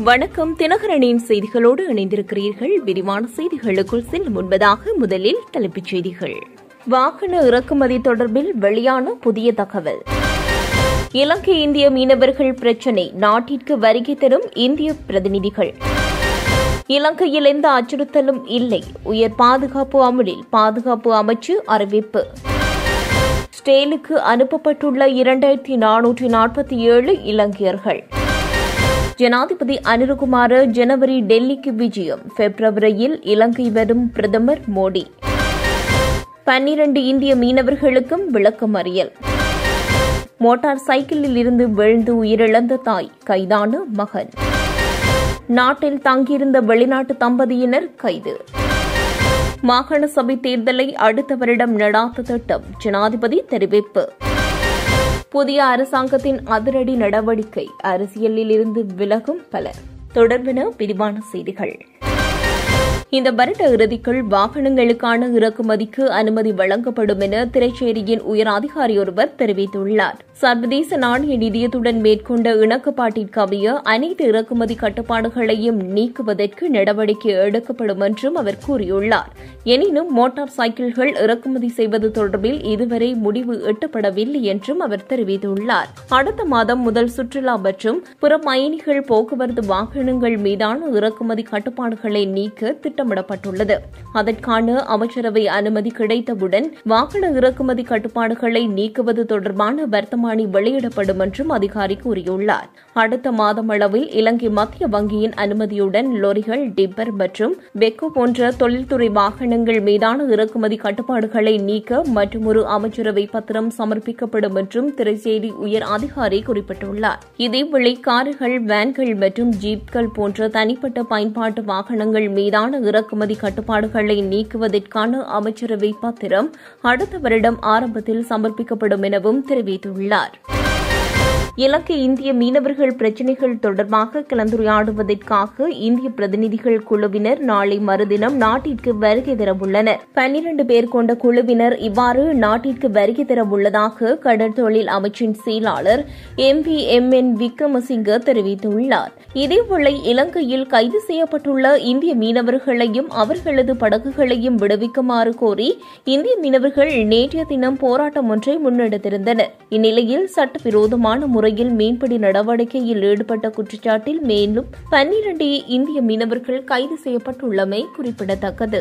வணக்கம் தினகரனின் செய்திகளோடு இணைந்திருக்கிறீர்கள் விரிவான செய்திகளுக்குள் செல்லும் முன்பதாக முதலில் தலைப்புச் செய்திகள் வாகன இறக்குமதி தொடர்பில் வெளியான புதிய தகவல் இலங்கை இந்திய மீனவர்கள் பிரச்சினை நாட்டிற்கு வருகை தரும் இந்திய பிரதிநிதிகள் இலங்கையில் எந்த அச்சுறுத்தலும் இல்லை உயர் பாதுகாப்பு அமலில் பாதுகாப்பு அமைச்சு அறிவிப்பு ஸ்டேலுக்கு அனுப்பப்பட்டுள்ள இரண்டாயிரத்தி நானூற்றி நாற்பத்தி ஏழு இலங்கையர்கள் ஜனாதிபதி அனிருகுமார ஜனவரி டெல்லிக்கு விஜயம் பிப்ரவரியில் இலங்கை வரும் பிரதமர் மோடி பன்னிரண்டு இந்திய மீனவர்களுக்கும் விளக்கம் அறியல் மோட்டார் சைக்கிளில் இருந்து விழுந்து உயிரிழந்த தாய் கைதான மகன் நாட்டில் தங்கியிருந்த வெளிநாட்டு தம்பதியினர் கைது மாகாண சபை தேர்தலை அடுத்த வருடம் நடாத்த திட்டம் ஜனாதிபதி தெரிவிப்பு புதிய அரசாங்கத்தின் அதிரடி நடவடிக்கை அரசியலில் இருந்து விலகும் பலர் தொடர்பென விரிவான செய்திகள் இந்த வருட இறுதிக்குள் வாகனங்களுக்கான இறக்குமதிக்கு அனுமதி வழங்கப்படும் என திரைச்சேரியின் உயர் அதிகாரி ஒருவர் தெரிவித்துள்ளார் சர்வதேச நாணய நிதியத்துடன் மேற்கொண்ட இணக்கப்பாட்டிற்கு அமைய அனைத்து இறக்குமதி கட்டுப்பாடுகளையும் நீக்குவதற்கு நடவடிக்கை எடுக்கப்படும் என்றும் அவர் கூறியுள்ளார் எனினும் மோட்டார் சைக்கிள்கள் இறக்குமதி செய்வது தொடர்பில் இதுவரை முடிவு எட்டப்படவில்லை என்றும் அவர் தெரிவித்துள்ளார் அடுத்த மாதம் முதல் சுற்றுலா மற்றும் புற பயணிகள் போக்குவரத்து வாகனங்கள் மீதான இறக்குமதி கட்டுப்பாடுகளை நீக்க திட்டமிடப்பட்டுள்ளது அதற்கான அமைச்சரவை அனுமதி கிடைத்தவுடன் வாகன இறக்குமதி கட்டுப்பாடுகளை நீக்குவது தொடர்பான வர்த்தமானி வெளியிடப்படும் என்றும் அதிகாரி கூறியுள்ளார் அடுத்த மாதம் அளவில் இலங்கை மத்திய வங்கியின் அனுமதியுடன் லொரிகள் டிப்பர் மற்றும் பெக்கோ போன்ற தொழில்துறை வாகனங்கள் மீதான இறக்குமதி கட்டுப்பாடுகளை நீக்க மற்றொரு அமைச்சரவை பத்திரம் சமர்ப்பிக்கப்படும் என்றும் திரைச்சேரி உயர் அதிகாரி குறிப்பிட்டுள்ளார் இதேவேளை கார்கள் வேன்கள் மற்றும் ஜீப்கள் போன்ற தனிப்பட்ட பயன்பாட்டு வாகனங்கள் மீதான இறக்குமதி கட்டுப்பாடுகளை நீக்குவதற்கான அமைச்சரவை பத்திரம் அடுத்த வருடம் ஆரம்பத்தில் சமர்ப்பிக்கப்படும் எனவும் தெரிவித்துள்ளார் இலங்கை இந்திய மீனவர்கள் பிரச்சினைகள் தொடர்பாக கலந்துரையாடுவதற்காக இந்திய பிரதிநிதிகள் குழுவினர் நாளை மறுதினம் நாட்டிற்கு வருகை தரவுள்ளனர் பன்னிரண்டு பேர் கொண்ட குழுவினர் இவ்வாறு நாட்டிற்கு வருகை தரவுள்ளதாக கடற்தொழில் அமைச்சின் செயலாளர் M P M N Wickramasinghe தெரிவித்துள்ளார் இதேவேளை இலங்கையில் கைது செய்யப்பட்டுள்ள இந்திய மீனவர்களையும் அவர்களது படகுகளையும் விடுவிக்குமாறு கோரி இந்திய மீனவர்கள் நேற்றைய தினம் போராட்டம் ஒன்றை முன்னெடுத்திருந்தனர் இந்நிலையில் சட்டவிரோதமான முறையில் மீன்பிடி நடவடிக்கையில் ஈடுபட்ட குற்றச்சாட்டில் மேலும் பன்னிரண்டு இந்திய மீனவர்கள் கைது செய்யப்பட்டுள்ளமை குறிப்பிடத்தக்கது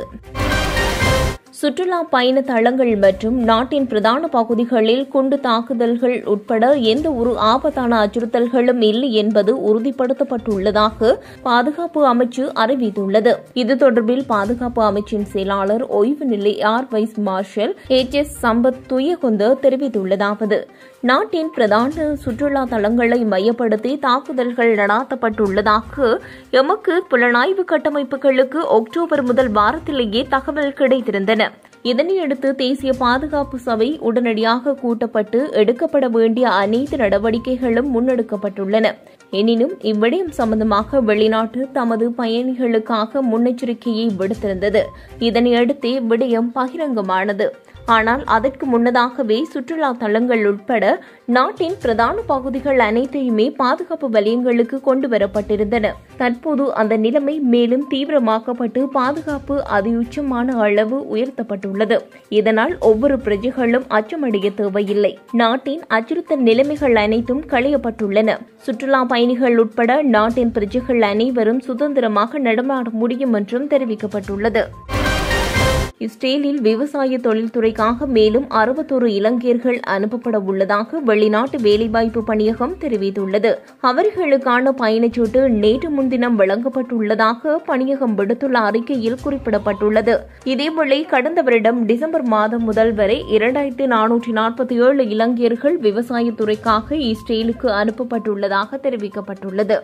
சுற்றுலா பயண தளங்கள் மற்றும் நாட்டின் பிரதான பகுதிகளில் குண்டு தாக்குதல்கள் உட்பட எந்த ஒரு ஆபத்தான அச்சுறுத்தல்களும் இல்லை என்பது உறுதிப்படுத்தப்பட்டுள்ளதாக பாதுகாப்பு அமைச்சு அறிவித்துள்ளது இது தொடர்பில் பாதுகாப்பு அமைச்சின் செயலாளர் ஓய்வு நிலை air vice marshal H S Sampath Thuyacontha தெரிவித்துள்ளதாவது நாட்டின் பிரதான சுற்றுலா தலங்களை மையப்படுத்தி தாக்குதல்கள் நடாத்தப்பட்டுள்ளதாக எமக்கு புலனாய்வு கட்டமைப்புகளுக்கு அக்டோபர் முதல் வாரத்திலேயே தகவல் கிடைத்திருந்தன இதனையடுத்து தேசிய பாதுகாப்பு சபை உடனடியாக கூட்டப்பட்டு எடுக்கப்பட வேண்டிய அனைத்து நடவடிக்கைகளும் முன்னெடுக்கப்பட்டுள்ளன எனினும் இவ்விடயம் சம்பந்தமாக வெளிநாட்டு தமது பயணிகளுக்காக முன்னெச்சரிக்கையை விடுத்திருந்தது இதனையடுத்தே விடயம் பகிரங்கமானது ஆனால் அதற்கு முன்னதாகவே சுற்றுலா தலங்கள் உட்பட நாட்டின் பிரதான பகுதிகள் அனைத்தையுமே பாதுகாப்பு வலயங்களுக்கு கொண்டு வரப்பட்டிருந்தன தற்போது அந்த நிலைமை மேலும் தீவிரமாக்கப்பட்டு பாதுகாப்பு அதியுச்சமான அளவு உயர்த்தப்பட்டுள்ளது இதனால் ஒவ்வொரு பிரஜைகளும் அச்சமடைய தேவையில்லை நாட்டின் அச்சுறுத்தல் நிலைமைகள் அனைத்தும் களையப்பட்டுள்ளன சுற்றுலா பயணிகள் உட்பட நாட்டின் பிரஜைகள் அனைவரும் சுதந்திரமாக நடமாட முடியும் என்றும் தெரிவிக்கப்பட்டுள்ளது இஸ்ரேலில் விவசாய தொழில்துறைக்காக மேலும் அறுபத்தொரு இலங்கையர்கள் அனுப்பப்பட உள்ளதாக வெளிநாட்டு வேலைவாய்ப்பு பணியகம் தெரிவித்துள்ளது அவர்களுக்கான பயணச்சீட்டு நேற்று முன்தினம் வழங்கப்பட்டுள்ளதாக பணியகம் விடுத்துள்ள அறிக்கையில் குறிப்பிடப்பட்டுள்ளது இதேவேளை கடந்த வருடம் டிசம்பர் மாதம் முதல் வரை இரண்டாயிரத்தி நானூற்றி நாற்பத்தி ஏழு இலங்கையர்கள் விவசாயத்துறைக்காக இஸ்ரேலுக்கு அனுப்பப்பட்டுள்ளதாக தெரிவிக்கப்பட்டுள்ளது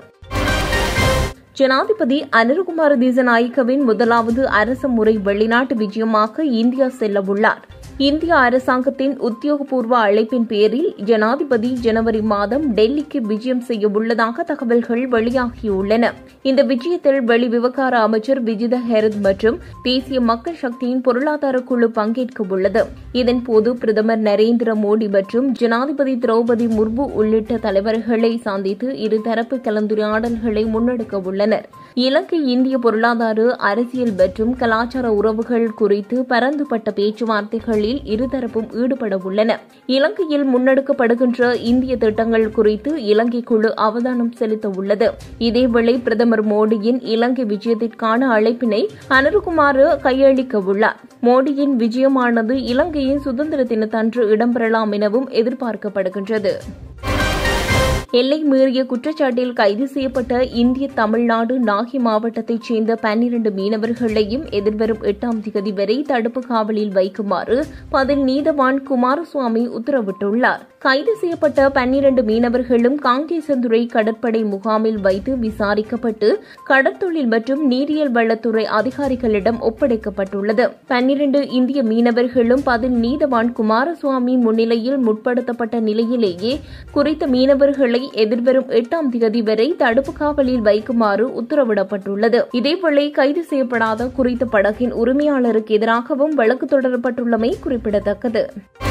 ஜனாதிபதி அனிருகுமார் திசநாயக்கவின் முதலாவது அரசு முறை வெளிநாட்டு விஜயமாக இந்தியா செல்லவுள்ளார் இந்திய அரசாங்கத்தின் உத்தியோகபூர்வ அழைப்பின் பேரில் ஜனாதிபதி ஜனவரி மாதம் டெல்லிக்கு விஜயம் செய்ய உள்ளதாக தகவல்கள் வெளியாகியுள்ளன இந்த விஜயத்தில் வெளிவிவகார அமைச்சர் விஜித ஹெரத் மற்றும் தேசிய மக்கள் சக்தியின் பொருளாதார குழு பங்கேற்க உள்ளது இதன்போது பிரதமர் நரேந்திர மோடி மற்றும் ஜனாதிபதி திரௌபதி முர்மு உள்ளிட்ட தலைவர்களை சந்தித்து இருதரப்பு கலந்துரையாடல்களை முன்னெடுக்க உள்ளனர் இலங்கை இந்திய பொருளாதார அரசியல் மற்றும் கலாச்சார உறவுகள் குறித்து பரந்துபட்ட பேச்சுவார்த்தைகளில் இருதரப்பும் ஈடுபட உள்ளன இலங்கையில் முன்னெடுக்கப்படுகின்ற இந்திய திட்டங்கள் குறித்து இலங்கை குழு அவதானம் செலுத்த உள்ளது இதேவேளை பிரதமர் மோடியின் இலங்கை விஜயத்திற்கான அழைப்பினை அனுருகுமார் கையளிக்க உள்ளார் மோடியின் விஜயமானது இலங்கையின் சுதந்திர தினத்தன்று இடம்பெறலாம் எனவும் எதிர்பார்க்கப்படுகின்றது எல்லை மீறிய குற்றச்சாட்டில் கைது செய்யப்பட்ட இந்திய தமிழ்நாடு நாகி மாவட்டத்தைச் சேர்ந்த பன்னிரண்டு மீனவர்களையும் எதிர்வரும் எட்டாம் தேதி வரை தடுப்பு காவலில் வைக்குமாறு பதில் நீதவான் குமாரசுவாமி உத்தரவிட்டுள்ளார் கைது செய்யப்பட்ட பன்னிரண்டு மீனவர்களும் காங்கேசந்துறை கடற்படை முகாமில் வைத்து விசாரிக்கப்பட்டு கடற்தொழில் மற்றும் நீரியல் வளத்துறை அதிகாரிகளிடம் ஒப்படைக்கப்பட்டுள்ளது பன்னிரண்டு இந்திய மீனவர்களும் பதில் நீதவான் குமாரசுவாமி முன்னிலையில் முற்படுத்தப்பட்ட நிலையிலேயே குறித்த மீனவர்களை எதிர்வரும் எட்டாம் தேதி வரை தடுப்பு காவலில் வைக்குமாறு உத்தரவிடப்பட்டுள்ளது இதேவேளை கைது செய்யப்படாத குறித்த படகின் உரிமையாளருக்கு எதிராகவும் வழக்கு தொடரப்பட்டுள்ளமை குறிப்பிடத்தக்கது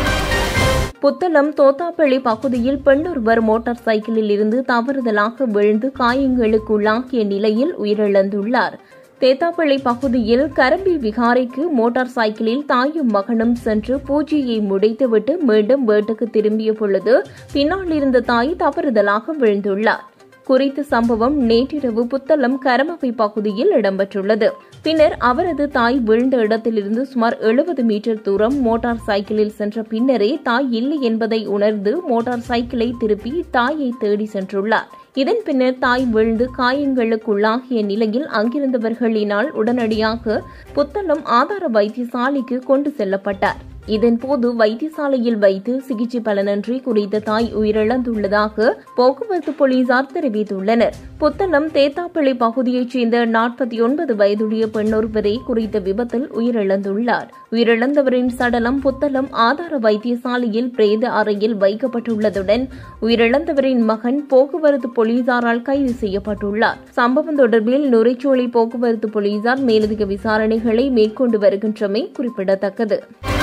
புத்தளம் தோத்தாப்பள்ளி பகுதியில் பெண்ணொருவர் மோட்டார் சைக்கிளில் இருந்து தவறுதலாக விழுந்து காயங்களுக்குள்ளாக்கிய நிலையில் உயிரிழந்துள்ளார் தேத்தாப்பள்ளி பகுதியில் கரம்பி விகாரைக்கு மோட்டார் சைக்கிளில் தாயும் மகனும் சென்று பூஜையை முடித்துவிட்டு மீண்டும் வீட்டுக்கு திரும்பிய பொழுது பின்னால் இருந்த தாய் தவறுதலாக விழுந்துள்ளார் குறித்த சம்பவம் நேற்றிரவு புத்தளம் கரமவை பகுதியில் இடம்பெற்றுள்ளது பின்னர் அவரது தாய் விழுந்த இடத்திலிருந்து சுமார் எழுபது மீட்டர் தூரம் மோட்டார் சைக்கிளில் சென்ற பின்னரே தாய் இல்லை என்பதை உணர்ந்து மோட்டார் சைக்கிளை திருப்பி தாயை தேடி சென்றுள்ளார் இதன் பின்னர் தாய் விழுந்து காயங்களுக்குள்ளாகிய நிலையில் அங்கிருந்தவர்களினால் உடனடியாக புத்தளம் ஆதார வைத்தியசாலைக்கு கொண்டு செல்லப்பட்டார் இதன்போது வைத்தியசாலையில் வைத்து சிகிச்சை பலனின்றி குறித்த தாய் உயிரிழந்துள்ளதாக போக்குவரத்து போலீசார் தெரிவித்துள்ளனர் புத்தளம் தேத்தாப்பள்ளி பகுதியைச் சேர்ந்த நாற்பத்தி ஒன்பது வயதுடைய பெண்ணொருவரை குறித்த விபத்தில் உயிரிழந்துள்ளார் உயிரிழந்தவரின் சடலம் புத்தளம் ஆதார வைத்தியசாலையில் பிரேத அறையில் வைக்கப்பட்டுள்ளதுடன் உயிரிழந்தவரின் மகன் போக்குவரத்து போலீசாரால் கைது செய்யப்பட்டுள்ளார் சம்பவம் தொடர்பில் நுரைச்சோலை போக்குவரத்து போலீசார் மேலதிக விசாரணைகளை மேற்கொண்டு வருகின்றமை குறிப்பிடத்தக்கது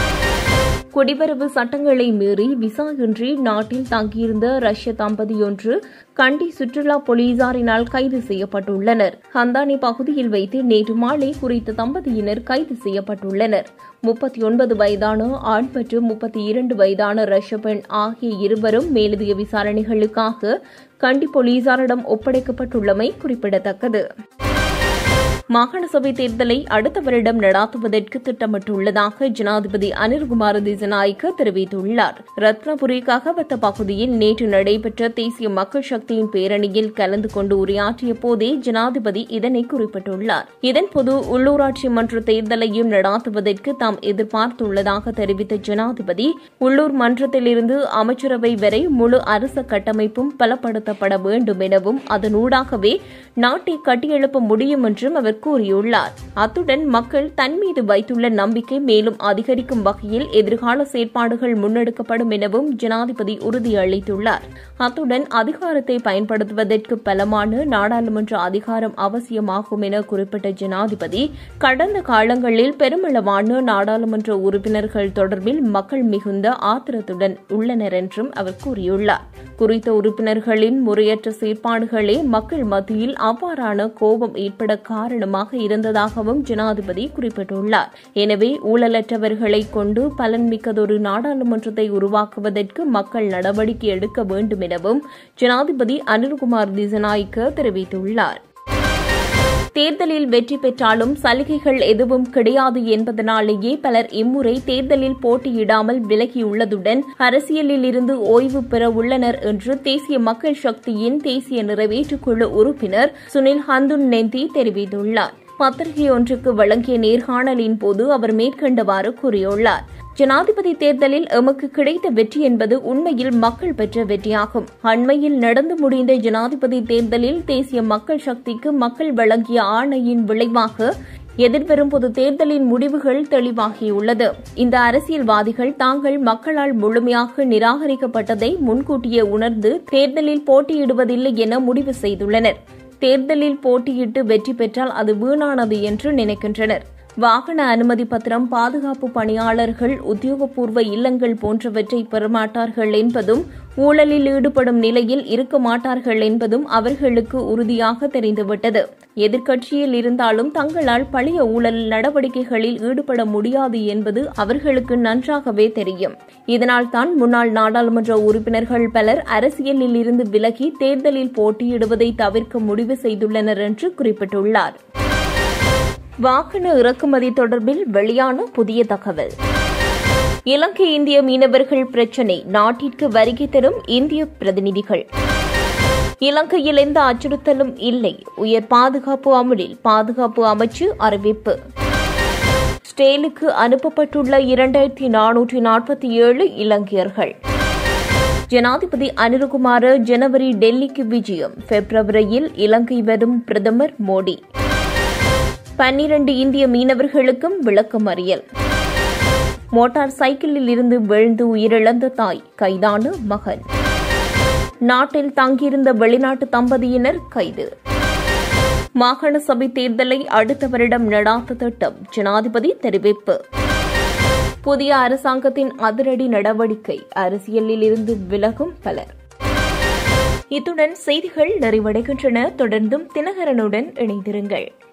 குடிவரவு சட்டங்களை மீறி விசா இன்றி நாட்டில் தங்கியிருந்த ரஷ்ய தம்பதியொன்று கண்டி சுற்றுலா போலீசாரினால் கைது செய்யப்பட்டுள்ளனர் ஹந்தானி பகுதியில் வைத்து நேற்று மாலை குறித்த தம்பதியினர் கைது செய்யப்பட்டுள்ளனர் முப்பத்தி ஒன்பது வயதான ஆண் மற்றும் முப்பத்தி இரண்டு வயதான ரஷ்ய பெண் ஆகிய இருவரும் மேலதிக விசாரணைகளுக்காக கண்டி போலீசாரிடம் ஒப்படைக்கப்பட்டுள்ளமை குறிப்பிடத்தக்கது மாகாண சபை தேர்தலை அடுத்த வருடம் நடாத்துவதற்கு திட்டமிட்டுள்ளதாக ஜனாதிபதி அனில்குமார் திசநாயக்க தெரிவித்துள்ளார் ரத்னபுரி ககவத்த பகுதியில் நேற்று நடைபெற்ற தேசிய மக்கள் சக்தியின் பேரணியில் கலந்து கொண்டு உரையாற்றிய போதே ஜனாதிபதி இதனை குறிப்பிட்டுள்ளார் இதன்போது உள்ளூராட்சி மன்ற தேர்தலையும் நடாத்துவதற்கு தாம் எதிர்பார்த்துள்ளதாக தெரிவித்த ஜனாதிபதி உள்ளூர் மன்றத்திலிருந்து அமைச்சரவை வரை முழு அரச கட்டமைப்பும் பலப்படுத்தப்பட வேண்டும் எனவும் அதனூடாகவே நாட்டை கட்டியெழுப்ப முடியும் என்றும் அவர் கூறியுள்ளார் அத்துடன் மக்கள் தன் மீது வைத்துள்ள நம்பிக்கை மேலும் அதிகரிக்கும் வகையில் எதிர்கால செயற்பாடுகள் முன்னெடுக்கப்படும் எனவும் ஜனாதிபதி உறுதியளித்துள்ளார் அத்துடன் அதிகாரத்தை பயன்படுத்துவதற்கு பலமான நாடாளுமன்ற அதிகாரம் அவசியமாகும் என குறிப்பிட்ட ஜனாதிபதி கடந்த காலங்களில் பெருமளவான நாடாளுமன்ற உறுப்பினர்கள் தொடர்பில் மக்கள் மிகுந்த ஆத்திரத்துடன் உள்ளனர் என்றும் அவர் கூறியுள்ளார் குறித்த உறுப்பினர்களின் முறையற்ற செயற்பாடுகளே மக்கள் மத்தியில் அவ்வாறான கோபம் ஏற்பட காரணமாக இருந்ததாகவும் ஜனாதிபதி குறிப்பிட்டுள்ளார் எனவே ஊழலற்றவர்களை கொண்டு பலன்மிக்கதொரு நாடாளுமன்றத்தை உருவாக்குவதற்கு மக்கள் நடவடிக்கை எடுக்க வேண்டும் எனவும் ஜனாதிபதி அனில்குமார் திசநாய்க்க தெரிவித்துள்ளார் தேர்தலில் வெற்றி பெற்றாலும் சலுகைகள் எதுவும் கிடையாது என்பதனாலேயே பலர் இம்முறை தேர்தலில் போட்டியிடாமல் விலகியுள்ளதுடன் அரசியலில் இருந்து ஓய்வு பெற உள்ளனர் என்று தேசிய மக்கள் சக்தியின் தேசிய நிறைவேற்றுக்குழு உறுப்பினர் சுனில் ஹந்துன் நெந்தி தெரிவித்துள்ளார் பத்திரிகை ஒன்றுக்கு வழங்கிய நேர்காணலின் போது அவர் மேற்கண்டவாறு கூறியுள்ளார் ஜனாதிபதி தேர்தலில் எமக்கு கிடைத்த வெற்றி என்பது உண்மையில் மக்கள் பெற்ற வெற்றியாகும் அண்மையில் நடந்து முடிந்த ஜனாதிபதி தேர்தலில் தேசிய மக்கள் சக்திக்கு மக்கள் வழங்கிய ஆணையின் விளைவாக எதிர்வரும் பொது தேர்தலின் முடிவுகள் தெளிவாகியுள்ளது இந்த அரசியல்வாதிகள் தாங்கள் மக்களால் முழுமையாக நிராகரிக்கப்பட்டதை முன்கூட்டியே உணர்ந்து தேர்தலில் போட்டியிடுவதில்லை என முடிவு செய்துள்ளனர் தேர்தலில் போட்டியிட்டு வெற்றி பெற்றால் அது வீணானது என்று நினைக்கின்றனர் வாகன அனுமதி பத்திரம் பாதுகாப்பு பணியாளர்கள் உத்தியோகபூர்வ இல்லங்கள் போன்றவற்றை பெறமாட்டார்கள் என்பதும் ஊழலில் ஈடுபடும் நிலையில் இருக்க மாட்டார்கள் என்பதும் அவர்களுக்கு உறுதியாக தெரிந்துவிட்டது எதிர்க்கட்சியில் இருந்தாலும் தங்களால் பழைய ஊழல் நடவடிக்கைகளில் ஈடுபட முடியாது என்பது அவர்களுக்கு நன்றாகவே தெரியும் இதனால் தான் முன்னாள் நாடாளுமன்ற உறுப்பினர்கள் பலர் அரசியலில் இருந்து விலகி தேர்தலில் போட்டியிடுவதை தவிர்க்க முடிவு செய்துள்ளனர் என்று குறிப்பிட்டுள்ளார் வாகன இறக்குமதி தொடர்பில் வெளியான புதிய தகவல் இலங்கை இந்திய மீனவர்கள் பிரச்சினை நாட்டிற்கு வருகை தரும் இந்திய பிரதிநிதிகள் இலங்கையில் எந்த அச்சுறுத்தலும் இல்லை உயர் பாதுகாப்பு அமலில் பாதுகாப்பு அமைச்சு அறிவிப்பு ஸ்டேலுக்கு அனுப்பப்பட்டுள்ள இரண்டாயிரத்தி நானூற்றி நாற்பத்தி ஏழு இலங்கையர்கள் ஜனாதிபதி அனிருகுமார ஜனவரி டெல்லிக்கு விஜயம் பிப்ரவரியில் இலங்கை வரும் பிரதமர் மோடி பன்னிரண்டு இந்திய மீனவர்களுக்கும் விளக்கம் அறியல் மோட்டார் சைக்கிளில் இருந்து விழுந்து உயிரிழந்த தாய் கைதான மகன் நாட்டில் தங்கியிருந்த வெளிநாட்டு தம்பதியினர் கைது மாகாண சபை தேர்தலை அடுத்த வருடம் நடாத்த திட்டம் ஜனாதிபதி தெரிவிப்பு புதிய அரசாங்கத்தின் அதிரடி நடவடிக்கை அரசியலில் இருந்து விலகும் பலர் இத்துடன் செய்திகள் நிறைவடைகின்றன தொடர்ந்தும் தினகரனுடன் இணைந்திருங்கள்